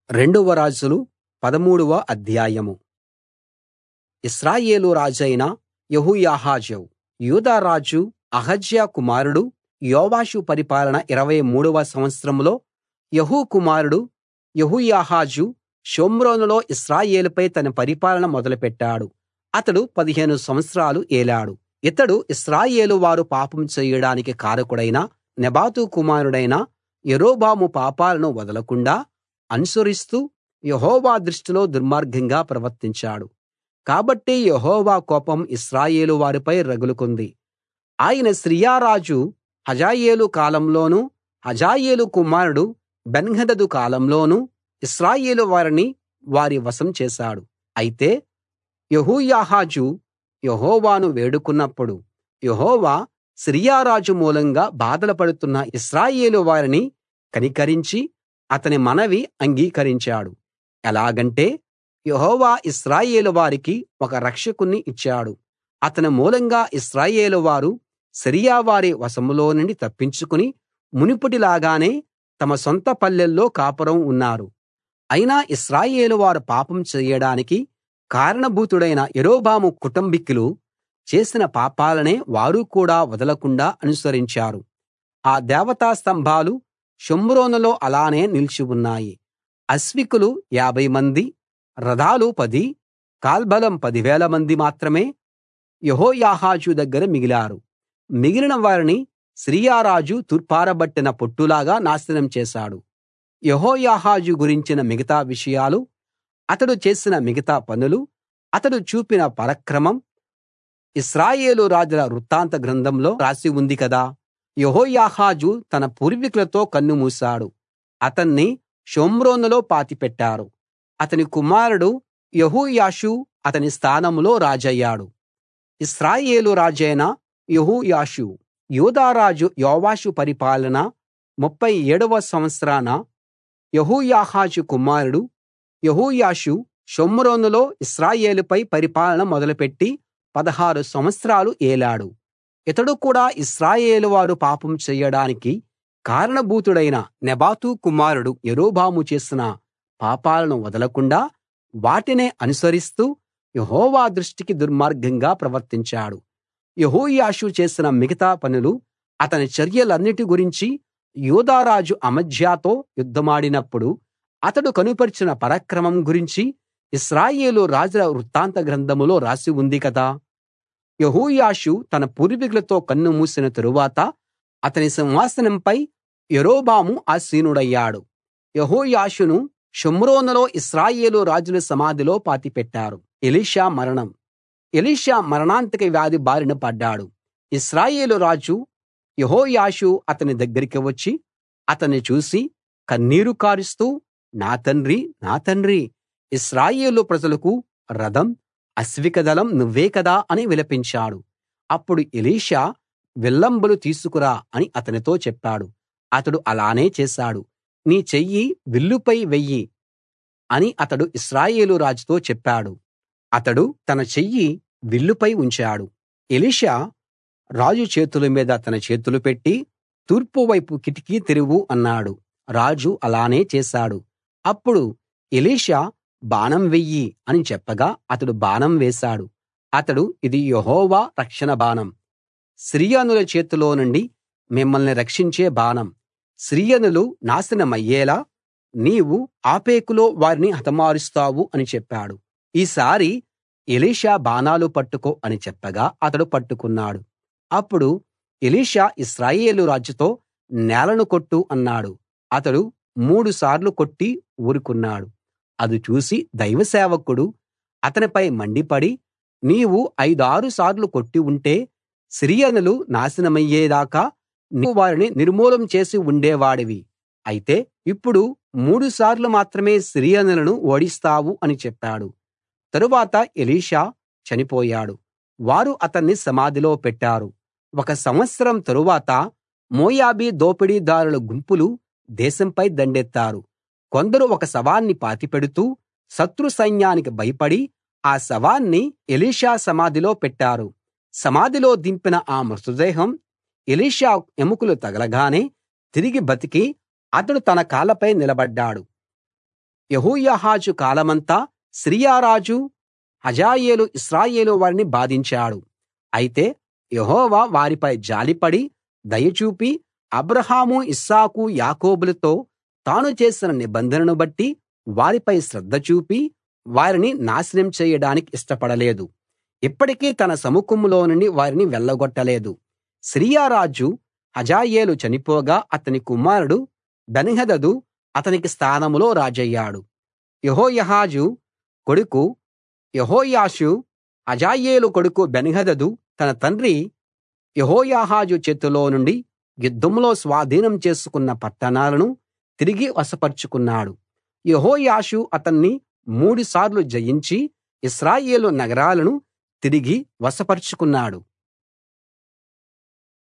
రెండవ రాజులు పదమూడవ అధ్యాయం ఇశ్రాయేలు రాజైన యెహోయాహాజు యూదా రాజు అహజ్యా కుమారుడు యోవాషు పరిపాలన ఇరవై మూడవ సంవత్సరంలో యెహూ కుమారుడు యెహోయాహాజు షోమ్రోనులో ఇశ్రాయేలుపై తన పరిపాలన మొదలుపెట్టాడు అతడు పదిహేను సంవత్సరాలు ఏలాడు ఇతడు ఇశ్రాయేలు వారు పాపం చేయడానికి కారకుడైన నెబాతు కుమారుడైన యరొబాము పాపాలను వదలకుండా అనుసరిస్తూ యెహోవా దృష్టిలో దుర్మార్గంగా ప్రవర్తించాడు కాబట్టి యెహోవా కోపం ఇశ్రాయేలు వారిపై రగులుకుంది ఆయన సిరియా రాజు హజాయేలు కాలంలోనూ హజాయేలు కుమారుడు బెన్హదదు కాలంలోనూ ఇశ్రాయేలు వారిని వారి వశం చేశాడు అయితే యెహోయాహాజు యెహోవాను వేడుకున్నప్పుడు యెహోవా సిరియా రాజు మూలంగా బాధలు పడుతున్న ఇశ్రాయేలు వారిని కనికరించి అతని మనవి అంగీకరించాడు ఎలాగంటే యెహోవా ఇశ్రాయేలు వారికి ఒక రక్షకుణ్ణి ఇచ్చాడు అతని మూలంగా ఇశ్రాయేలు వారు సిరియా వారి వశంలో నుండి తప్పించుకుని మునుపటిలాగానే తమ సొంత పల్లెల్లో కాపురం ఉన్నారు అయినా ఇశ్రాయేలు వారు పాపం చేయడానికి కారణభూతుడైన యరొబాము కుటుంబికులు చేసిన పాపాలనే వారు కూడా వదలకుండా అనుసరించారు ఆ దేవతా స్తంభాలు షోమ్రోనులో అలానే నిలిచి ఉన్నాయి అశ్వికులు యాభై మంది రథాలు పది కాల్బలం పదివేల మంది మాత్రమే యెహోయాహాజు దగ్గర మిగిలారు మిగిలిన వారిని సిరియా రాజు తూర్పారబట్టిన పొట్టులాగా నాశనం చేశాడు యెహోయాహాజు గురించిన మిగతా విషయాలు అతడు చేసిన మిగతా పనులు అతడు చూపిన పరాక్రమం ఇశ్రాయేలు రాజుల వృత్తాంత గ్రంథంలో రాసి ఉంది కదా యెహోయాహాజు తన పూర్వీకులతో కన్నుమూశాడు అతన్ని షోమ్రోనులో పాతిపెట్టారు అతని కుమారుడు యెహోయాషు అతని స్థానంలో రాజయ్యాడు ఇశ్రాయేలు రాజైన యెహోయాషు యూదా రాజు యోవాషు పరిపాలన ముప్ఫై ఏడవ సంవత్సరాన యెహోయాహాజు కుమారుడు యెహోయాషు షోమ్రోనులో ఇశ్రాయేలుపై పరిపాలన మొదలుపెట్టి పదహారు సంవత్సరాలు ఏలాడు ఇతడు కూడా ఇశ్రాయేలు వారు పాపం చేయడానికి కారణభూతుడైన నెబాతు కుమారుడు యరొబాము చేసిన పాపాలను వదలకుండా వాటినే అనుసరిస్తూ యెహోవా దృష్టికి దుర్మార్గంగా ప్రవర్తించాడు యెహోయాషు చేసిన మిగతా పనులు అతని చర్యలన్నిటి గురించి యూదా రాజు అమజ్యాతో యుద్ధమాడినప్పుడు అతడు కనుపరిచిన పరాక్రమం గురించి ఇశ్రాయేలు రాజుల వృత్తాంత గ్రంథంలో రాసి ఉంది కదా యెహోయాషు తన పూర్వీకులతో కన్ను మూసిన తరువాత అతని సింహాసనంపై యరొబాము ఆసీనుడయ్యాడు యెహోయాషును షోమ్రోనులో ఇశ్రాయేలు రాజుల సమాధిలో పాతిపెట్టారు ఎలీషా మరణం ఎలీషా మరణాంతక వ్యాధి బారిన పడ్డాడు ఇశ్రాయేలు రాజు యెహోయాషు అతని దగ్గరికి వచ్చి అతన్ని చూసి కన్నీరు కారుస్తూ నా తండ్రి నా తండ్రి ఇశ్రాయేలు ప్రజలకు రథం అశ్వికదళం నువ్వే కదా అని విలపించాడు అప్పుడు ఎలీషా విల్లంబులు తీసుకురా అని అతనితో చెప్పాడు అతడు అలానే చేశాడు నీ చెయ్యి విల్లుపై వెయ్యి అని అతడు ఇశ్రాయేలు రాజుతో చెప్పాడు అతడు తన చెయ్యి విల్లుపై ఉంచాడు ఎలీషా రాజు చేతుల మీద తన చేతులు పెట్టి తూర్పు వైపు కిటికీ తెరువు అన్నాడు రాజు అలానే చేశాడు అప్పుడు ఎలీషా బాణం వెయ్యి అని చెప్పగా అతడు బాణం వేశాడు అతడు ఇది యెహోవా రక్షణ బాణం సిరియనుల చేతిలో నుండి మిమ్మల్ని రక్షించే బాణం సిరియనులు నాశనమయ్యేలా నీవు ఆపేకులో వారిని హతమారుస్తావు అని చెప్పాడు ఈసారి ఎలీషా బాణాలు పట్టుకో అని చెప్పగా అతడు పట్టుకున్నాడు అప్పుడు ఎలీషా ఇశ్రాయేలు రాజుతో నేలను కొట్టు అన్నాడు అతడు మూడు సార్లు కొట్టి ఊరుకున్నాడు అది చూసి దైవ సేవకుడు అతనిపై మండిపడి నీవు ఐదారు సార్లు కొట్టి ఉంటే సిరియనులు నాశనమయ్యేదాకా నీవు వారిని నిర్మూలం చేసి ఉండేవాడివి అయితే ఇప్పుడు మూడు సార్లు మాత్రమే సిరియనులను ఓడిస్తావు అని చెప్పాడు తరువాత ఎలీషా చనిపోయాడు వారు అతన్ని సమాధిలో పెట్టారు ఒక సంవత్సరం తరువాత మోయాబీ దోపిడీదారుల గుంపులు దేశంపై దండెత్తారు కొందరు ఒక శవాన్ని పాతిపెడుతూ శత్రు సైన్యానికి భయపడి ఆ శవాన్ని ఎలీషా సమాధిలో పెట్టారు సమాధిలో దింపిన ఆ మృతదేహం ఎలీషా ఎముకలు తగలగానే తిరిగి బతికి అతడు తన కాళ్ళపై నిలబడ్డాడు యెహోయాహాజు కాలమంతా సిరియా రాజు హజాయేలు ఇశ్రాయేలు వారిని బాధించాడు అయితే యెహోవా వారిపై జాలిపడి దయ చూపి అబ్రాహాము ఇస్సాకు యాకోబులతో తాను చేసిన నిబంధనను బట్టి వారిపై శ్రద్ధ చూపి వారిని నాశనం చేయడానికి ఇష్టపడలేదు ఇప్పటికీ తన సముఖంలో నుండి వారిని వెళ్ళగొట్టలేదు సిరియా రాజు హజాయేలు చనిపోగా అతని కుమారుడు బెన్హదదు అతనికి స్థానంలో రాజయ్యాడు యెహోయాహాజు కొడుకు యెహోయాషు హజాయేలు కొడుకు బెన్హదదు తన తండ్రి యెహోయాహాజు చేతిలో నుండి యుద్ధంలో స్వాధీనం చేసుకున్న పట్టణాలను తిరిగి వశపరుచుకున్నాడు యెహోయాషు అతన్ని మూడుసార్లు జయించి ఇశ్రాయేలు నగరాలను తిరిగి వశపరుచుకున్నాడు